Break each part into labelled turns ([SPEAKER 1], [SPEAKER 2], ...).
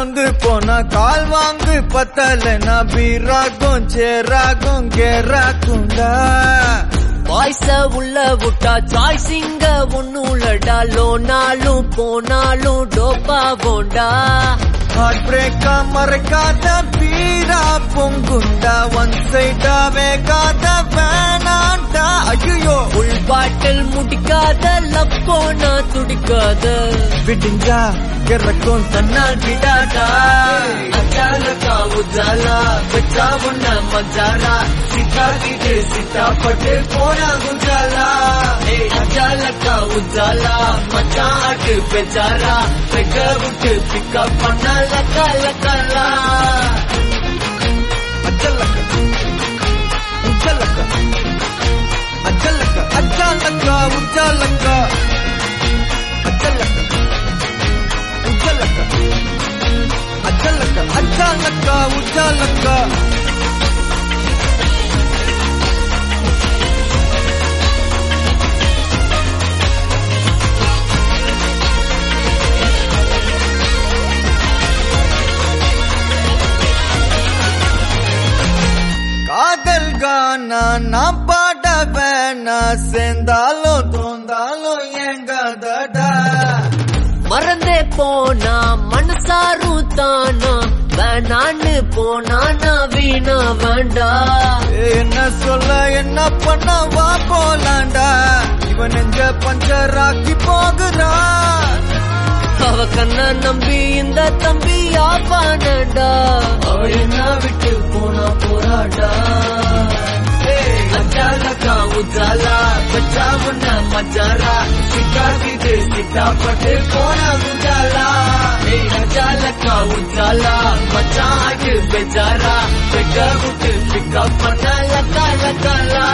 [SPEAKER 1] நொந்து போனா கால் வாங்கு பத்தலைன்னா பீராகும் சேராகும் கேராக்குண்டா
[SPEAKER 2] வாய்ஸ உள்ள விட்டா சாய்ஸிங்க ஒன்னுலடா லோனாலும் போனாலும் டோப்பா போண்டா
[SPEAKER 1] ஹார்ட் பிரேக்கா மறைக்காத பீரா பொங்குண்டா ஒன் சைடா வேகாத வேணாண்டா ஐயோ
[SPEAKER 2] உள் பாட்டில் முடிக்காத லவ் போனா துடிக்காத
[SPEAKER 1] விடிஞ்சா கிறக்கும் தன்னால் விடாதா
[SPEAKER 2] அச்சாலக்கா உஜாலா வச்சா உன்ன மஜாரா சிக்கா கிட்டு சிட்டா பட்டு போனா குஜாலா ஏய் அச்சாலக்கா உஜாலா மச்சாட்டு பெச்சாரா பெக்க விட்டு பிக்கப் பண்ண லக்கா லக்கலா
[SPEAKER 1] அச்சல்லக்க உச்சல்லக்க அச்சல்லக்க அச்சாலக்க உச்சாலக்க அச்சல்லக்க உச்சல்லக்க அச்சல்லக்க அச்சாலக்க உச்சாலக்க காதல் கானா நான் பாட வேணா சேர்ந்தாலும் தோந்தாலும் எங்காதடா
[SPEAKER 2] மறந்தே போனா மனசாரும் தானா வேணான்னு போனா நான் வீணா வேண்டா
[SPEAKER 1] என்ன சொல்ல என்ன பண்ண வா போலாண்டா இவன் நெஞ்ச பஞ்சராக்கி போகுறான்
[SPEAKER 2] அவ கண்ண நம்பி இந்த தம்பி ஆப்பானடா அவ என்ன விட்டு போனா போராடா அச்சாலக்கா உஜாலா பச்சா முன்ன மச்சாரா சிக்கா கிட்டு சிட்டா பட்டு போனா உஜாலா ஏய் அச்சாலக்கா உஜாலா மச்சா ஆட்டு பெச்சாரா பெக்க விட்டு பிக்கப் பண்ண லக்கா லக்கலா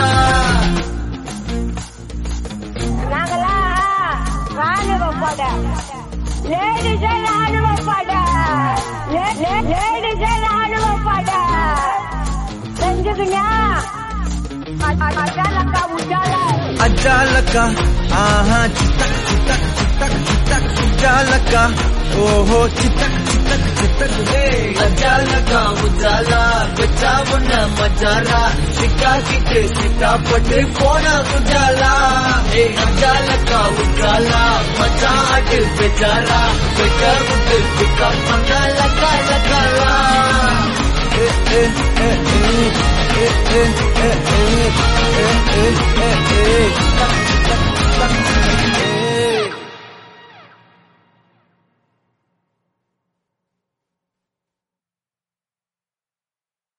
[SPEAKER 3] நாங்களா ராணுவ பட லேடிஸ் ராணுவ பட லேடிஸ் ராணுவ பட செஞ்சுக்கியா அச்சாலக்கா உஜாலா
[SPEAKER 1] அஜாலக்கா ஆஹா சித்தக் சித்தக் சித்தக் சித்தக் உஜாலக்கா ஓஹோ சித்தக் சித்தக் சித்தக் ஹே
[SPEAKER 2] அஜாலக்கா உஜாலா பச்சா முன்ன மச்சாரா சிக்கா கிட்டு சிட்டா பட்டு போனா உஜாலா ஏ அஜாலக்கா உஜாலா மச்சா ஆட்டு பெச்சாரா பெக்க விட்டு பிக்கப் பண்ண லக்கா லக்கலா
[SPEAKER 1] ஏ, ஏ